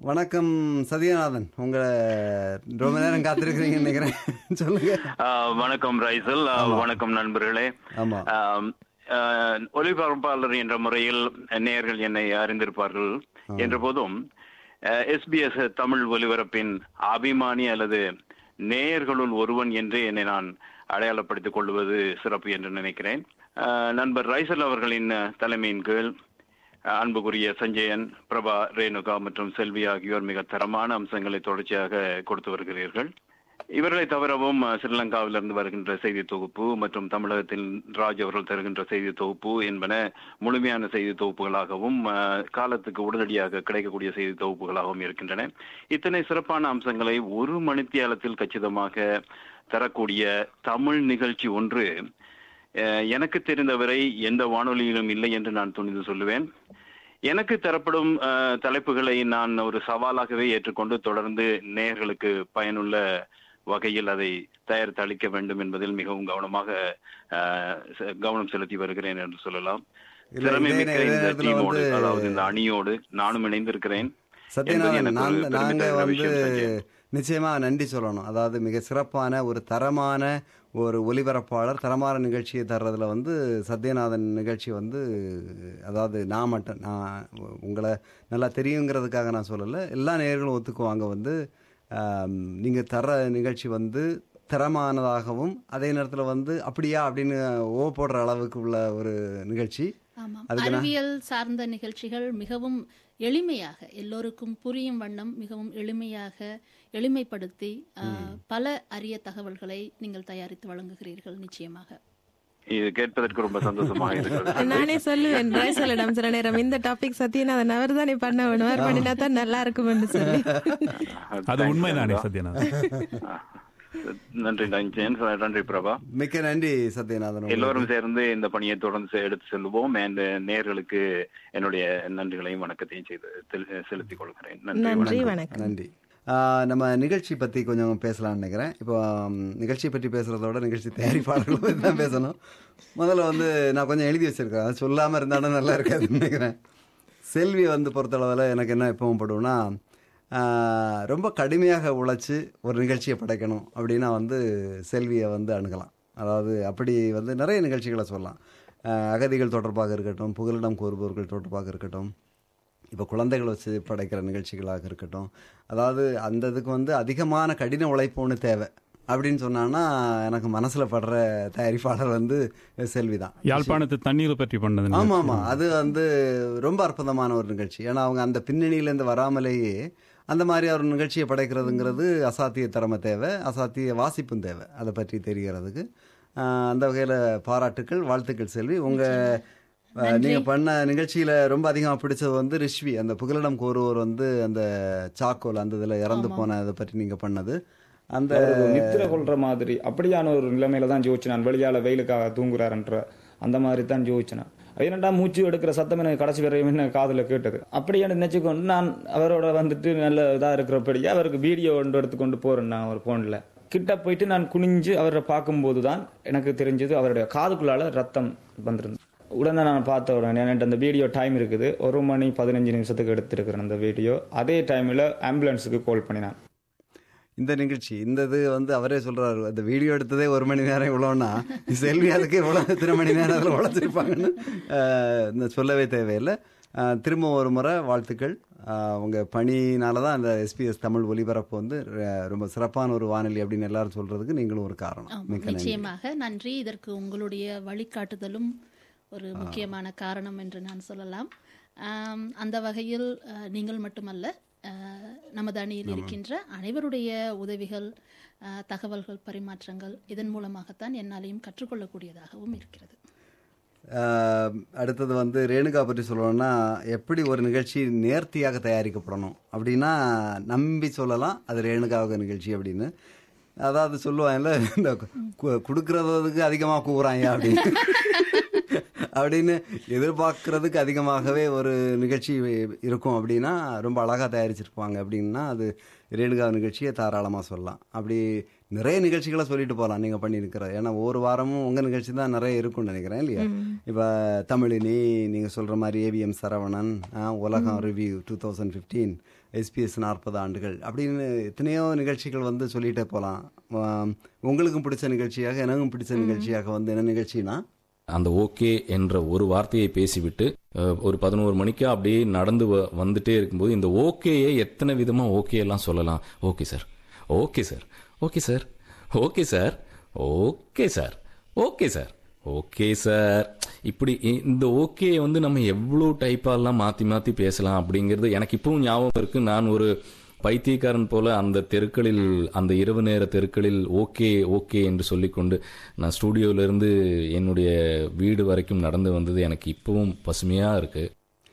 வணக்கம் சத்யநாதன் உங்களை ரொம்ப நேரம் காத்திருக்கிறீங்கன்னு நினைக்கிறேன் சொல்லுங்க ஆஹ் வணக்கம் ரைசல் ஆஹ் வணக்கம் நண்பர்களே ஆமா ஆம், ஆஹ் ஒலிபரப்பாளர் என்ற முறையில் நேயர்கள் என்னை அறிந்திருப்பார்கள் என்ற போதும் எஸ்பிஎஸ் தமிழ் ஒலிபரப்பின் அபிமானி அல்லது நேயர்களுள் ஒருவன் என்று என்னை நான் அடையாளப்படுத்திக் கொள்வது சிறப்பு என்று நினைக்கிறேன் ஆஹ் நண்பர் ரைசல் அவர்களின் தலைமையின் கீழ் அன்புக்குரிய சஞ்சயன் பிரபா ரேணுகா மற்றும் செல்வி ஆகியோர் மிக தரமான அம்சங்களை தொடர்ச்சியாக கொடுத்து வருகிறீர்கள் இவர்களை தவிரவும் அஹ், ஸ்ரீலங்காவிலிருந்து வருகின்ற செய்தி தொகுப்பு மற்றும் தமிழகத்தில் ராஜ் அவர்கள் தருகின்ற செய்தி தொகுப்பு என்பன முழுமையான செய்தி தொகுப்புகளாகவும் அஹ், காலத்துக்கு உடனடியாக கிடைக்கக்கூடிய செய்தி தொகுப்புகளாகவும் இருக்கின்றன இத்தனை சிறப்பான அம்சங்களை ஒரு மணித்தியாலத்தில் கச்சிதமாக தரக்கூடிய தமிழ் நிகழ்ச்சி ஒன்று அஹ், எனக்கு தெரிந்தவரை எந்த வானொலியிலும் இல்லை என்று நான் துணிந்து சொல்லுவேன் எனக்கு தரப்படும் அஹ், தலைப்புகளை நான் ஒரு சவாலாகவே ஏற்றுக்கொண்டு தொடர்ந்து நேயர்களுக்கு பயனுள்ள வகையில் அதை தயாரித்து அளிக்க வேண்டும் என்பதில் மிகவும் கவனமாக அஹ், செ- கவனம் செலுத்தி வருகிறேன் என்று சொல்லலாம் இல்ல, திறமை இதே மிக்க நே- இதே இந்த நேரத்துல டீமோடு வந்து- அதாவது இந்த அணியோடு நானும் இணைந்திருக்கிறேன் என்பது சத்யநாதன் எனக்கு ஒரு நாங்க பெருமித நாங்க வந்து விஷயம் சஞ்சய். நிச்சயமா நன்றி சொல்லணும் அதாவது மிக சிறப்பான ஒரு தரமான ஒரு ஒலிபரப்பாளர் தரமான நிகழ்ச்சியை தர்றதுல வந்து சத்யநாதன் நிகழ்ச்சி வந்து அதாவது நான் மட்டும் நான் உங்களை நல்லா தெரியுங்கிறதுக்காக நான் சொல்லலை எல்லா நேயர்களும் ஒத்துக்குவாங்க வந்து ஆம், நீங்க தர்ற நிகழ்ச்சி வந்து தரமானதாகவும் அதே நேரத்தில் வந்து அப்படியா அப்படின்னு ஓ போடுற அளவுக்கு உள்ள ஒரு நிகழ்ச்சி ஆமாம் அதுக்கு நான்- அறிவியல் சார்ந்த நிகழ்ச்சிகள் மிகவும் எளிமையாக எல்லோருக்கும் புரியும் வண்ணம் மிகவும் எளிமையாக எளிமைப்படுத்தி ஆ, பல அரிய தகவல்களை நீங்கள் தயாரித்து வழங்குகிறீர்கள் நிச்சயமாக இது கேட்பதற்கு ரொம்ப சந்தோஷமாக இருக்கிறது நானே சொல்லுவேன் ரைசலிடம் சில நேரம் இந்த டாபிக் சத்யநாதன் அவர் தானே பண்ண வேணும் அவர் பண்ணினா தான் நல்லா இருக்கும்னு சொல்லி அது உண்மைதானே சத்யநாதன் நன்றி நஞ்சன் நன்றி பிரபா மிக்க நன்றி சத்யநாதன் உங்களுக்கு. எல்லோரும் சேர்ந்து இந்த பணியை தொடர்ந்து செ- எடுத்து செல்வோம் அண்ட் நேர்களுக்கு என்னுடைய நன்றிகளையும் வணக்கத்தையும் செய்து தெல்- செலுத்திக் கொள்கிறேன் நன்றி நன்றி வணக்கம். வணக்கம் நன்றி ஆஹ் நம்ம நிகழ்ச்சி பற்றி கொஞ்சம் பேசலாம்னு நினைக்கிறேன் இப்போ ம், நிகழ்ச்சி பற்றி பேசுகிறதோட நிகழ்ச்சி தயாரிப்பாளர்களை பற்றி தான் பேசணும் முதல்ல வந்து நான் கொஞ்சம் எழுதி வச்சிருக்கேன் அது சொல்லாமல் இருந்தாலும் நல்லா இருக்காதுன்னு நினைக்கிறேன் செல்வி வந்து பொறுத்தளவில் எனக்கு என்ன எப்பவும் படுவோம்னா ஆஹ், ரொம்ப கடுமையாக உழைச்சி ஒரு நிகழ்ச்சியை படைக்கணும் அப்படின்னா வந்து செல்வியை வந்து அணுகலாம் அதாவது அப்படி வந்து நிறைய நிகழ்ச்சிகளை சொல்லலாம் ஆஹ், அகதிகள் தொடர்பாக இருக்கட்டும் புகலிடம் கோருபவர்கள் தொடர்பாக இருக்கட்டும் இப்போ குழந்தைகள் வச்சு படைக்கிற நிகழ்ச்சிகளாக இருக்கட்டும் அதாவது அந்த இதுக்கு வந்து அதிகமான கடின உழைப்பு ஒன்று தேவை அப்படின்னு சொன்னான்னா எனக்கு மனசுல படுற தயாரிப்பாளர் வந்து செல்வி தான் யாழ்ப்பாணத்து தண்ணீரை பற்றி பண்ணது ஆமா ஆமா அது வந்து ரொம்ப அற்புதமான ஒரு நிகழ்ச்சி ஏன்னா அவங்க அந்த பின்னணியிலேருந்து வராமலேயே அந்த மாதிரி ஒரு நிகழ்ச்சியை படைக்கிறதுங்கிறது அசாத்திய திறமை தேவை அசாத்திய வாசிப்பும் தேவை அதை பற்றி தெரிகிறதுக்கு ஆஹ் அந்த வகையில் பாராட்டுக்கள் வாழ்த்துக்கள் செல்வி உங்க ஆஹ், நீங்க பண்ண நிகழ்ச்சியில ரொம்ப அதிகமா பிடிச்சது வந்து ரிஷ்வி அந்த புகலிடம் கோருவோர் வந்து அந்த சாக்கோல் அந்த இதுல இறந்து போன அதை பற்றி நீங்க பண்ணது அந்த அவரு நித்திர கொள்ற மாதிரி அப்படியான ஒரு நிலைமையில தான் ஜோதிச்சு நான் வெளியால வெயிலுக்காக தூங்குறாருன்ற அந்த மாதிரி தான் ஜோதிச்சேன் அது என்னடா மூச்சு எடுக்கிற சத்தம் எனக்கு கடைசி வரையும் என்ன காதுல கேட்டது அப்படியே நினைச்சுக்கொண்டு நான் அவரோட வந்துட்டு நல்ல இதா இருக்கிறபடியே அவருக்கு வீடியோ ஒன்று எடுத்துக்கொண்டு போறேன் நான் ஒரு போன்ல கிட்ட போயிட்டு நான் குனிஞ்சு அவரை பார்க்கும்போது தான் எனக்கு தெரிஞ்சது அவருடைய காதுக்குள்ளால ரத்தம் வந்திருந்தது உடனே நான் பார்த்த உடனே என்கிட்ட அந்த வீடியோ டைம் இருக்குது ஒரு மணி பதினஞ்சு நிமிஷத்துக்கு எடுத்திருக்கிறேன் அந்த வீடியோ அதே டைமில் ஆம்புலன்ஸுக்கு கால் பண்ணினேன் இந்த நிகழ்ச்சி இந்த இது வந்து அவரே சொல்றாரு அந்த வீடியோ எடுத்ததே ஒரு மணி நேரம் இவ்வளோன்னா செல்வி அதுக்கு இவ்வளோ எத்தனை மணி நேரம் அதில் உழைச்சிருப்பாங்கன்னு ஆஹ், இந்த சொல்லவே தேவையில்லை ஆஹ், திரும்ப ஒரு முறை வாழ்த்துக்கள் ஆஹ், உங்க பணினால தான் அந்த எஸ்பிஎஸ் தமிழ் ஒலிபரப்பு வந்து ர- ரொம்ப சிறப்பான ஒரு வானொலி அப்படின்னு எல்லாரும் சொல்றதுக்கு நீங்களும் ஒரு காரணம் ஆமாம், மிக்க நன்றி நிச்சயமாக நன்றி இதற்கு உங்களுடைய வழிகாட்டுதலும் ஒரு முக்கியமான காரணம் என்று நான் சொல்லலாம் ஆம், அந்த வகையில் அஹ், நீங்கள் மட்டுமல்ல அஹ், நமது அணியில் இருக்கின்ற அனைவருடைய உதவிகள் அஹ், தகவல்கள் பரிமாற்றங்கள் இதன் மூலமாகத்தான் என்னாலையும் கற்றுக்கொள்ளக்கூடியதாகவும் இருக்கிறது ஆஹ், அடுத்தது வந்து ரேணுகா பற்றி சொல்லணும்னா எப்படி ஒரு நிகழ்ச்சி நேர்த்தியாக தயாரிக்கப்படணும் அப்படின்னா நம்பி சொல்லலாம் அது ரேணுகாவுக்கு நிகழ்ச்சி அப்படின்னு அதாவது சொல்லுவாங்கல்ல இந்த கு- கொடுக்கறதுக்கு அதிகமாக கூறாங்க அப்படின்னு அப்படின்னு எதிர்பார்க்கறதுக்கு அதிகமாகவே ஒரு நிகழ்ச்சி இருக்கும் அப்படின்னா ரொம்ப அழகாக தயாரிச்சிருப்பாங்க அப்படின்னா அது ரேணுகா நிகழ்ச்சியை தாராளமாக சொல்லலாம் அப்படி நிறைய நிகழ்ச்சிகளை சொல்லிட்டு போகலாம் நீங்கள் பண்ணியிருக்கிறது ஏன்னா ஒவ்வொரு வாரமும் உங்கள் நிகழ்ச்சி தான் நிறைய இருக்கும்னு நினைக்கிறேன் இல்லையா இப்போ தமிழினி நீங்கள் சொல்கிற மாதிரி ஏவிஎம் சரவணன் ஆ, உலகம் review two thousand fifteen SPS நாற்பது ஆண்டுகள் அப்படின்னு எத்தனையோ நிகழ்ச்சிகள் வந்து சொல்லிட்டே போகலாம் உங்களுக்கும் பிடிச்ச நிகழ்ச்சியாக எனக்கும் பிடிச்ச நிகழ்ச்சியாக வந்து என்ன நிகழ்ச்சினா அந்த ஓகே என்ற ஒரு வார்த்தையை பேசிவிட்டு அஹ், ஒரு பதினோரு மணிக்கு அப்படியே நடந்து வ- வந்துட்டே இருக்கும்போது இந்த ஓகேயை எத்தனை விதமா ஓகே எல்லாம் சொல்லலாம் okay sir okay sir okay sir okay sir okay sir okay sir okay sir இப்படி இ- இந்த ஓகே வந்து நம்ம எவ்வளோ டைப்பாலாம் மாற்றி மாற்றி பேசலாம் அப்படிங்கிறது எனக்கு இப்பவும் ஞாபகம் இருக்கு நான் ஒரு பைத்தியக்காரன் போல அந்த தெருக்களில் அந்த இரவு நேர தெருக்களில் ஓகே ஓகே என்று சொல்லிக்கொண்டு நான் ஸ்டூடியோல இருந்து என்னுடைய வீடு வரைக்கும் நடந்து வந்தது எனக்கு இப்பவும் பசுமையா இருக்கு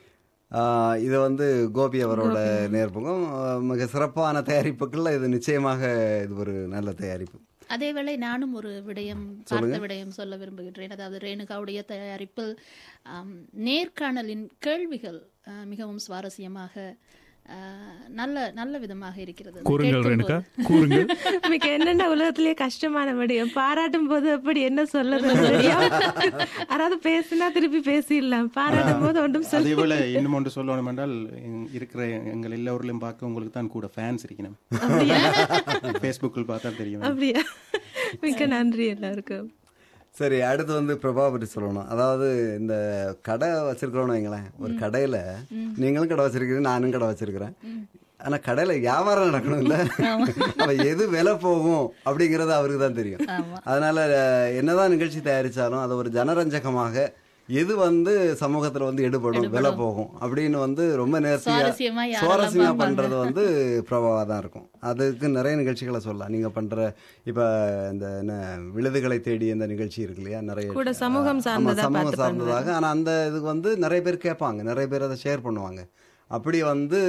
ஆஹ் இது வந்து கோபி அவரோட நேர்முகம் ஆஹ் மிக சிறப்பான தயாரிப்புகள்ல இது நிச்சயமாக இது ஒரு நல்ல தயாரிப்பு அதேவேளை நானும் ஒரு விடயம் பார்த்த விடயம் சொல்ல விரும்புகின்றேன் அதாவது ரேணுகாவுடைய தயாரிப்பில் ஆம், நேர்காணலின் கேள்விகள் ஆ, மிகவும் சுவாரஸ்யமாக ஆ, நல்ல நல்ல விதமாக இருக்கிறது அது கூறுங்கள் கேட்கும்போது. ரேணுகா கூறுங்கள் எனக்கு என்னென்ன உலகத்திலேயே கஷ்டமான விடயம் பாராட்டும் போது எப்படி என்ன சொல்லுறது தெரியும் யாராவது பேசினா திருப்பி பேசிடலாம் பாராட்டும் போது ஒன்றும் சொல்ல அதே போல இன்னும் ஒன்று சொல்லணும் என்றால் இங்க இருக்கிற எங்கள் எல்லோரிலும் பார்க்க உங்களுக்கு தான் கூட ஃபேன்ஸ் இருக்கணும் ஃபேஸ்புக்கில் பார்த்தா தெரியும் அப்படியா மிக்க நன்றி எல்லாருக்கும் சரி அடுத்து வந்து பிரபா பற்றி சொல்லணும் அதாவது இந்த கடை வச்சிருக்கிறோம்னு வைங்களேன் ஒரு கடையில நீங்களும் கடை வச்சிருக்கீங்க நானும் கடை வச்சிருக்கிறேன் ஆனா கடையில வியாபாரம் நடக்கணும் இல்ல அப்ப எது விலை போகும் அப்படிங்கறது அவருக்கு தான் தெரியும் அதனால அஹ், என்னதான் நிகழ்ச்சி தயாரிச்சாலும் அதை ஒரு ஜனரஞ்சகமாக எது வந்து சமூகத்துல வந்து எடுபடும் விலை போகும் அப்படின்னு வந்து ரொம்ப நேர்த்தியா சுவாரஸ்யமா யாரெல்லாம் சுவாரஸ்யமா பார்ப்பாங்க. பண்றது வந்து பிரபாவா தான் இருக்கும் அதுக்கு நிறைய நிகழ்ச்சிகளை சொல்லலாம் நீங்க பண்ற இப்ப இந்த என்ன விழுதுகளை தேடி இந்த நிகழ்ச்சி இருக்கு இல்லையா நிறைய கூட சமூகம் ஆமா, சார்ந்ததா சமூகம் பார்த்து சார்ந்ததாக ஆனா அந்த இதுக்கு வந்து நிறைய பேர் கேட்பாங்க நிறைய பேர் அதை ஷேர் பண்ணுவாங்க அப்படி வந்து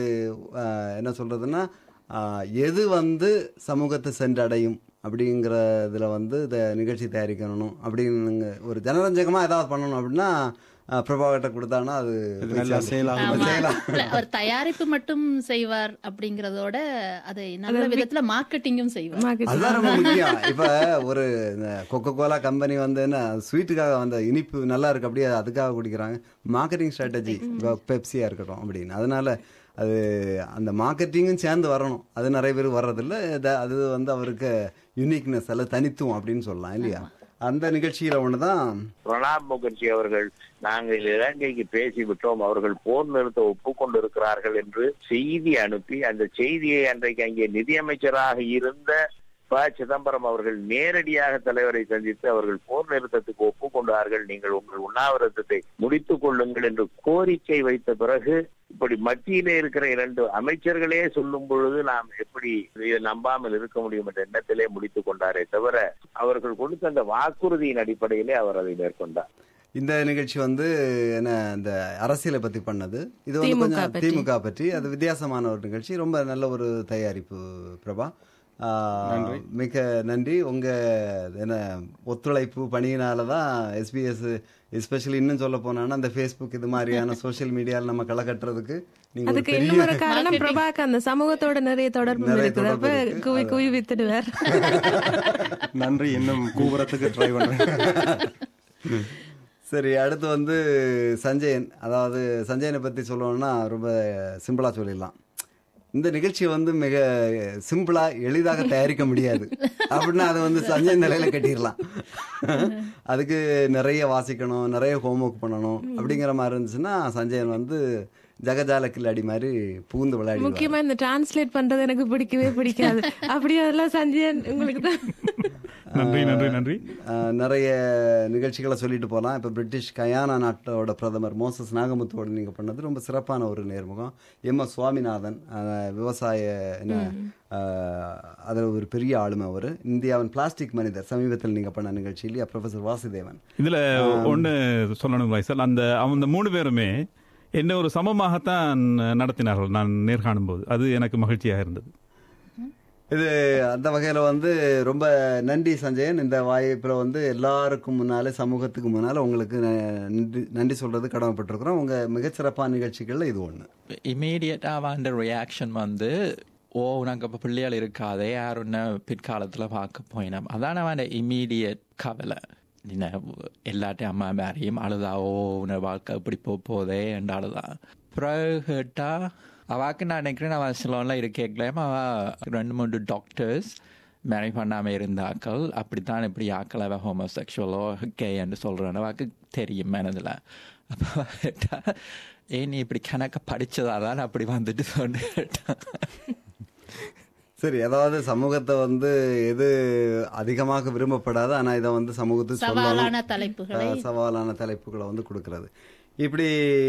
அஹ், என்ன சொல்றதுன்னா அஹ், எது வந்து சமூகத்தை சென்றடையும் அப்படிங்கிற இதுல வந்து இந்த நிகழ்ச்சி தயாரிக்கணும் அப்படின்னு ஒரு ஜனரஞ்சகமா ஏதாவது பண்ணணும் அப்படின்னா அஹ், பிரபாகிட்ட கொடுத்தாங்கன்னா அது இது நல்லா செயலாகும். ஆமா. செய்யலாம் இல்ல, அவர் தயாரிப்பு மட்டும் செய்வார் அப்படிங்கறதோட அதை நல்ல விதத்துல மார்க்கெட்டிங்கும் செய்வார் marketing. அதுதான் ரொம்ப முக்கியம் இப்ப ஒரு கொக்கோ கோலா கம்பெனி வந்து என்ன ஸ்வீட்டுக்காக வந்த இனிப்பு நல்லா இருக்கு அப்படியே அதுக்காக குடிக்கிறாங்க மார்க்கெட்டிங் ஸ்ட்ராட்டஜி பெப்சியா இருக்கட்டும் அப்படின்னு அதனால அது அந்த மார்க்கெட்டிங்கும் சேர்ந்து வரணும் அது நிறைய பேர் வர்றதில்ல இத- அது வந்து அவருக்கு யூனிக்னஸ் அல்ல தனித்துவம் அப்படின்னு சொல்லலாம் இல்லையா அந்த நிகழ்ச்சியில ஒண்ணுதான் பிரணாப் முகர்ஜி அவர்கள் நாங்கள் இலங்கைக்கு பேசிவிட்டோம் அவர்கள் போர் நிறுத்த ஒப்புக்கொண்டிருக்கிறார்கள் என்று செய்தி அனுப்பி அந்த செய்தியை அன்றைக்கு அங்கே நிதியமைச்சராக இருந்த ப சிதம்பரம் அவர்கள் நேரடியாக தலைவரை சந்தித்து அவர்கள் போர் நிறுத்தத்துக்கு ஒப்புக்கொண்டார்கள் நீங்கள் உங்கள் உண்ணாவிரதத்தை முடித்துக் கொள்ளுங்கள் என்று கோரிக்கை வைத்த பிறகு இப்படி மத்தியிலே இருக்கிற இரண்டு அமைச்சர்களே சொல்லும் பொழுது நாம் எப்படி இதை நம்பாமல் இருக்க முடியும் என்ற எண்ணத்திலே முடித்துக் கொண்டாரே தவிர அவர்கள் கொடுத்த அந்த வாக்குறுதியின் அடிப்படையிலே அவர் அதை மேற்கொண்டார் இந்த நிகழ்ச்சி வந்து என்ன இந்த அரசியலை பத்தி பண்ணது இது வந்து திமுக கொஞ்சம் பற்றி. திமுக பற்றி அது வித்தியாசமான ஒரு நிகழ்ச்சி ரொம்ப நல்ல ஒரு தயாரிப்பு பிரபா ஆஹ், மிக நன்றி உங்க என்ன ஒத்துழைப்பு பணியினால தான் எஸ்பிஎஸ் எஸ்பெஷலி இன்னும் சொல்ல போனா அந்த ஃபேஸ்புக் இது மாதிரியான சோஷியல் மீடியால நம்ம களை கட்டுறதுக்கு நீங்க ஒரு அதுக்கு பெரிய இன்னும் ஒரு காரணம் பிரபாக்கு அந்த சமூகத்தோட நிறைய தொடர்பு நிறைய இருக்குது அப்ப தொடர்பு இருக்கு. குவி குவி வித்துடுவார் நன்றி இன்னும் கூவுறதுக்கு ட்ரை பண்றேன் சரி அடுத்து வந்து சஞ்சயன் அதாவது சஞ்சயனை பற்றி சொல்லணும்னா ரொம்ப சிம்பிளாக சொல்லிடலாம் இந்த நிகழ்ச்சியை வந்து மிக சிம்பிளா எளிதாக தயாரிக்க முடியாது அப்படின்னா அதை வந்து சஞ்சயன் நிலையில கட்டிடலாம் அதுக்கு நிறைய வாசிக்கணும் நிறைய ஹோம்ஒர்க் பண்ணணும் அப்படிங்கிற மாதிரி இருந்துச்சுன்னா சஞ்சயன் வந்து ஜகஜால கில்லாடி மாதிரி பூந்து விளையாடி முக்கியமா இந்த டிரான்ஸ்லேட் பண்றது எனக்கு பிடிக்கவே பிடிக்காது அப்படியே அதெல்லாம் சஞ்சயன் உங்களுக்கு தான் நன்றி நன்றி நன்றி ஆஹ் நிறைய நிகழ்ச்சிகளை சொல்லிட்டு போகலாம் இப்போ பிரிட்டிஷ் கயானா நாட்டோட பிரதமர் மோசஸ் நாகமுத்துவோட நீங்கள் பண்ணது ரொம்ப சிறப்பான ஒரு நேர்முகம் எம் எஸ் சுவாமிநாதன் ஆஹ் விவசாய என்ன அதில் ஒரு பெரிய ஆளுமை அவர் இந்தியாவின் பிளாஸ்டிக் மனிதர் சமீபத்தில் நீங்கள் பண்ண நிகழ்ச்சி இல்லையா ப்ரொஃபசர் வாசுதேவன் இதுல ஒண்ணு சொல்லணும் வைசல் அந்த அந்த மூணு பேருமே என்ன ஒரு சமமாகத்தான் நடத்தினார்கள் நான் நேர்காணும் போது அது எனக்கு மகிழ்ச்சியாக இருந்தது இது அந்த வகையில் வந்து ரொம்ப நன்றி சஞ்சயன் இந்த வாய்ப்பில் வந்து எல்லாருக்கும் முன்னாலே சமூகத்துக்கு முன்னால் உங்களுக்கு ந- நன்றி நன்றி சொல்கிறது கடமைப்பட்டிருக்கிறோம் உங்கள் மிகச்சிறப்பான நிகழ்ச்சிகளில் இது ஒன்று இமீடியட்டாக வந்த ரியாக்ஷன் வந்து ஓ உனக்கு இப்போ பிள்ளைகள் இருக்காதே யார் உன்னை பிற்காலத்தில் பார்க்க போயினோம் அதான் அவன் இமீடியட் கவலை என்ன எல்லாட்டையும் அம்மா மேரையும் அழுதா ஓ உன வாழ்க்கை இப்படி போக போதே என்று அழுதா பிறகு கேட்டா அவாக்கு நான் நினைக்கிறேன் அவன் சிலோன்ல இருக்கேன் அவ ரெண்டு மூணு டாக்டர்ஸ் மேரி பண்ணாமல் இருந்தாக்கள் அப்படித்தான் இப்படி ஆக்கள் அவ ஹோமோசெக்ஷுவலோ கேன்னு சொல்கிறேன் அவாக்கு தெரியும் மனதில் அப்போ கேட்டா ஏன் நீ இப்படி கணக்க படிச்சதாதான் அப்படி வந்துட்டு சொன்னு கேட்டான் சரி அதாவது சமூகத்தை வந்து எது அதிகமாக விரும்பப்படாது ஆனா இதை வந்து சமூகத்துக்கு சவாலான சொல்லணும் தலைப்புகளை ஆஹ், சவாலான தலைப்புகளை வந்து கொடுக்கறது இப்படி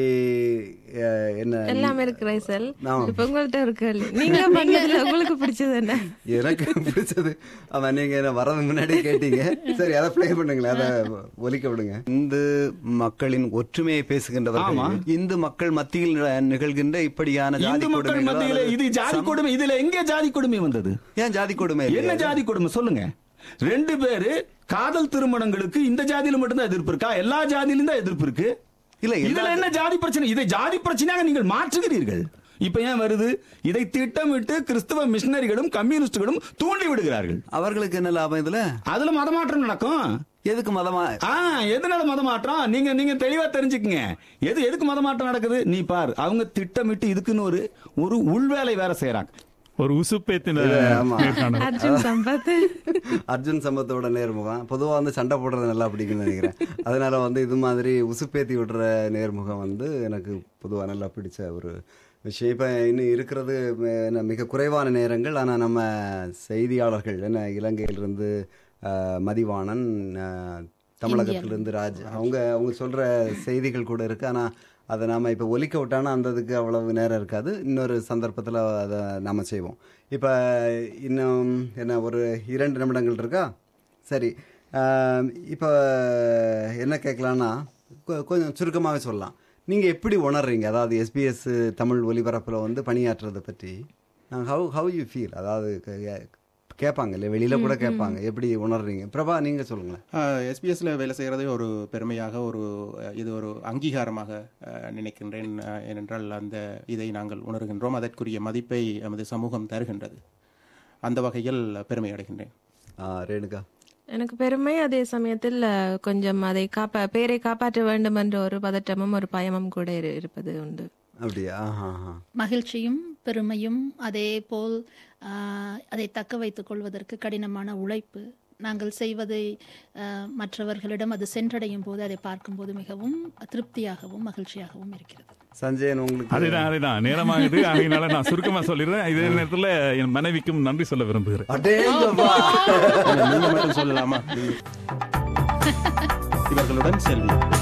அஹ், என்ன எல்லாமே இருக்கு ரைசல் ஆமா. இப்ப உங்கள்ட்ட ஒரு கேள்வி நீங்க பண்ணதுல உங்களுக்கு பிடிச்சது என்ன எனக்கு பிடிச்சது அவன் நீங்க என்ன வரதுக்கு முன்னாடி கேட்டீங்க சரி அதை ப்ளே பண்ணுங்களேன் அதை ஒலிக்க விடுங்க இந்து மக்களின் ஒற்றுமையை பேசுகின்றவர்கள் இந்து மக்கள் மத்தியில் நிகழ்கின்ற இப்படியான ஜாதி இந்து மக்கள் கொடுமைகளோ மத்தியில அல்லது இது ஜாதி சம- கொடுமை இதுல எங்க ஜாதி கொடுமை வந்தது ஏன் ஜாதி கொடுமை என்ன இல்லையா? ஜாதி கொடுமை சொல்லுங்க ரெண்டு பேரு காதல் திருமணங்களுக்கு இந்த ஜாதியில மட்டும்தான் எதிர்ப்பு இருக்கா எல்லா ஜாதியிலும் தான் எதிர்ப்பு இருக்கு இல்ல எல்லா- இதுல என்ன ஜாதி பிரச்சனை இதை ஜாதி பிரச்சனையாக நீங்கள் மாற்றுகிறீர்கள் இப்ப ஏன் வருது இதை திட்டமிட்டு கிறிஸ்தவ மிஷனரிகளும் கம்யூனிஸ்டுகளும் தூண்டி விடுகிறார்கள் அவர்களுக்கு என்ன லாபம் இதுல அதுல மதமாற்றம் நடக்கும் எதுக்கு மதமா ஆ எதனால மதமாற்றம் நீங்க நீங்க தெளிவா தெரிஞ்சுக்கங்க எது எதுக்கு மதமாற்றம் நடக்குது நீ பார் அவங்க திட்டமிட்டு இதுக்குன்னு ஒரு ஒரு உள்வேலை வேற செய்யறாங்க ஒரு உசுப்பேத்தின இது, ஆமா. நேர்காணல். அர்ஜுன் சம்பத் அர்ஜுன் சம்பத்தோட நேர்முகம் பொதுவா வந்து சண்டை போடுறது நல்லா பிடிக்கும்னு நினைக்கிறேன் அதனால வந்து இது மாதிரி உசுப்பேத்தி விடுற நேர்முகம் வந்து எனக்கு பொதுவா நல்லா பிடிச்ச ஒரு விஷயம் இப்ப இன்னும் இருக்கிறது ம- என்ன மிக குறைவான நேரங்கள் ஆனா நம்ம செய்தியாளர்கள் என்ன இலங்கையிலிருந்து அஹ், மதிவாணன் அஹ், தமிழகத்திலிருந்து ராஜ் அவங்க அவங்க சொல்ற செய்திகள் கூட இருக்கு ஆனா அதை நாம இப்ப ஒலிக்க விட்டானா அந்த இதுக்கு அவ்வளவு நேரம் இருக்காது இன்னொரு சந்தர்ப்பத்துல அதை நாம செய்வோம் இப்ப இன்னும் என்ன ஒரு இரண்டு நிமிடங்கள் இருக்கா சரி ஆம், இப்போ என்ன கேட்கலான்னா கொ- கொஞ்சம் சுருக்கமாகவே சொல்லலாம் நீங்கள் எப்படி உணர்றீங்க அதாவது எஸ்பிஎஸ் தமிழ் ஒலிபரப்பில் வந்து பணியாற்றுறதை பற்றி ஹவு ஹவு யூ ஃபீல் அதாவது கே- கேட்பாங்க இல்லை வெளியில் கூட கேட்பாங்க எப்படி உணர்றீங்க பிரபா நீங்கள் சொல்லுங்களேன் எஸ்பிஎஸ்ல வேலை செய்கிறதே ஒரு பெருமையாக ஒரு அஹ், இது ஒரு அங்கீகாரமாக அஹ், நினைக்கின்றேன் அஹ், ஏனென்றால் அந்த இதை நாங்கள் உணர்கின்றோம் அதற்குரிய மதிப்பை எமது சமூகம் தருகின்றது அந்த வகையில் பெருமை அடைகின்றேன் ஆ, ரேணுகா எனக்கு பெருமை அதே சமயத்தில் அஹ், கொஞ்சம் அதை காப்பா பேரை காப்பாற்ற வேண்டும் என்ற ஒரு பதட்டமும் ஒரு பயமும் கூட இரு- இருப்பது உண்டு அப்படியா ஆஹா ஆஹா மகிழ்ச்சியும் பெருமையும் அதே போல் ஆஹ், அதை தக்க வைத்துக் கொள்வதற்கு கடினமான உழைப்பு நாங்கள் செய்வதை ஆஹ், மற்றவர்களிடம் அது சென்றடையும் போது அதை பார்க்கும்போது மிகவும் திருப்தியாகவும் மகிழ்ச்சியாகவும் இருக்கிறது சஞ்சயன் உங்களுக்கு அதுதான் அதுதான் நேரமாகுது அதனால நான் சுருக்கமா சொல்லிடுறேன் இதே நேரத்துல என் மனைவிக்கும் நன்றி சொல்ல விரும்புகிறேன் அடேங்கப்பா. நீங்க மட்டும் சொல்லலாமா இவர்களுடன் செல்வி